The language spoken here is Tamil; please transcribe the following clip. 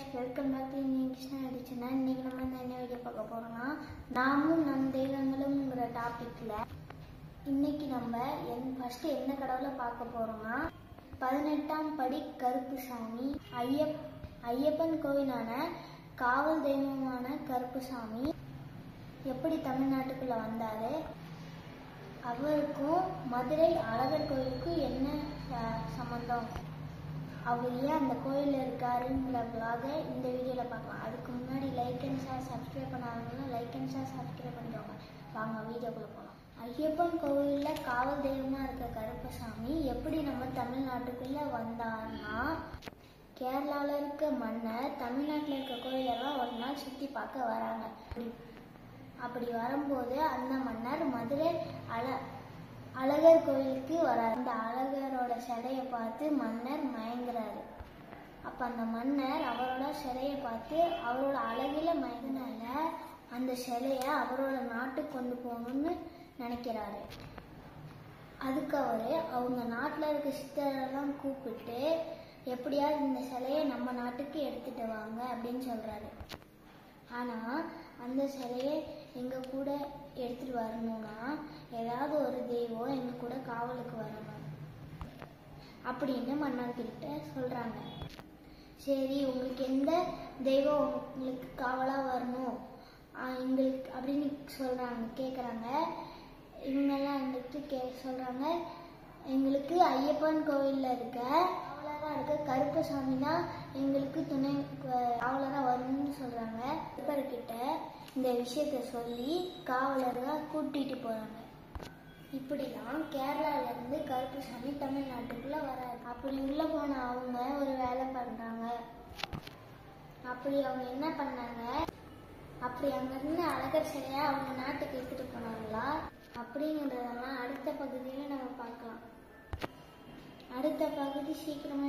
welcome back to Indian Krishna அடிச்சுனா இன்னைக்கு நம்ம இந்த என்ன வீடியோ பார்க்க போறோம்னா நாமும் நம் தெய்வங்களும்ங்கிற டாபிக்ல இன்னைக்கு நம்ம என் ஃபர்ஸ்ட் என்ன கடவுளை பார்க்க போறோம்னா பதினெட்டாம் படி கருப்புசாமி ஐயப் ஐயப்பன் கோவிலான காவல் தெய்வமான கருப்புசாமி எப்படி தமிழ்நாட்டுக்குள்ள வந்தாரு அவருக்கும் மதுரை அழகர் கோயிலுக்கும் என்ன அஹ், சம்பந்தம் அவர் ஏன் அந்த கோயிலில் இருக்காருங்கிற vlog -அ இந்த வீடியோவில் பார்க்கலாம் அதுக்கு முன்னாடி லைக் அண்ட் ஷேர் சப்ஸ்கிரைப் பண்ணாதவங்க லைக் அண்ட் ஷேர் சப்ஸ்கிரைப் பண்ணிக்கோங்க வாங்க வீடியோக்குள்ளே போகலாம் ஐயப்பன் கோவிலில் காவல் தெய்வமாக இருக்க கருப்பசாமி எப்படி நம்ம தமிழ்நாட்டுக்குள்ளே வந்தார்னா கேரளாவில் இருக்க மன்னர் தமிழ்நாட்டில் இருக்க கோயிலெல்லாம் ஒரு நாள் சுற்றி பார்க்க வராங்க அப்படி அப்படி வரும்போது அந்த மன்னர் மதுரை அழ அழகர் கோயிலுக்கு வரார் அந்த அழகரோட சிலையை பார்த்து மன்னர் மயங்குறாரு அப்ப அந்த மன்னர் அவரோட சிலையை பார்த்து அவரோட அழகுல மயங்கினால அந்த சிலைய அவரோட நாட்டுக்கு கொண்டு போகணும்னு நினைக்கிறாரு அதுக்கு அவரு அவங்க நாட்டில் இருக்க சித்தரெல்லாம் கூப்பிட்டு எப்படியாவது இந்த சிலையை நம்ம நாட்டுக்கு எடுத்துட்டு வாங்க அப்படின்னு சொல்றாரு ஆனா அந்த சிலையை எங்க கூட எடுத்துட்டு வரணும்னா ஏதாவது ஒரு தெய்வம் எங்க கூட காவலுக்கு வரணும் அப்படின்னு மன்னர்கிட்ட சொல்றாங்க சரி உங்களுக்கு எந்த தெய்வம் உங்களுக்கு காவலா வரணும் ஆஹ் எங்களுக்கு அப்படின்னு சொல்றாங்க கேக்குறாங்க இவங்கெல்லாம் வந்துட்டு கே சொல்றாங்க எங்களுக்கு ஐயப்பன் கோவில்ல இருக்க காவலரா இருக்க கருப்பசாமி தான் எங்களுக்கு துணை அஹ், காவலரா வரணும்னு சொல்றாங்க கருப்பர்கிட்ட இந்த விஷயத்த சொல்லி காவலரா கூட்டிட்டு போறாங்க இப்படிதான் கேரளால இருந்து கருப்புசாமி தமிழ்நாட்டுக்குள்ள வராரு அப்படி உள்ள போன அவங்க ஒரு வேலை பண்றாங்க அப்படி அவங்க என்ன பண்ணாங்க அப்படி அங்க இருந்து அழகர் சிலையா அவங்க நாட்டுக்கு எடுத்துட்டு போனாங்களா அப்படிங்கறதெல்லாம் அடுத்த பகுதியில நம்ம பார்க்கலாம் அடுத்த பகுதி சீக்கிரமே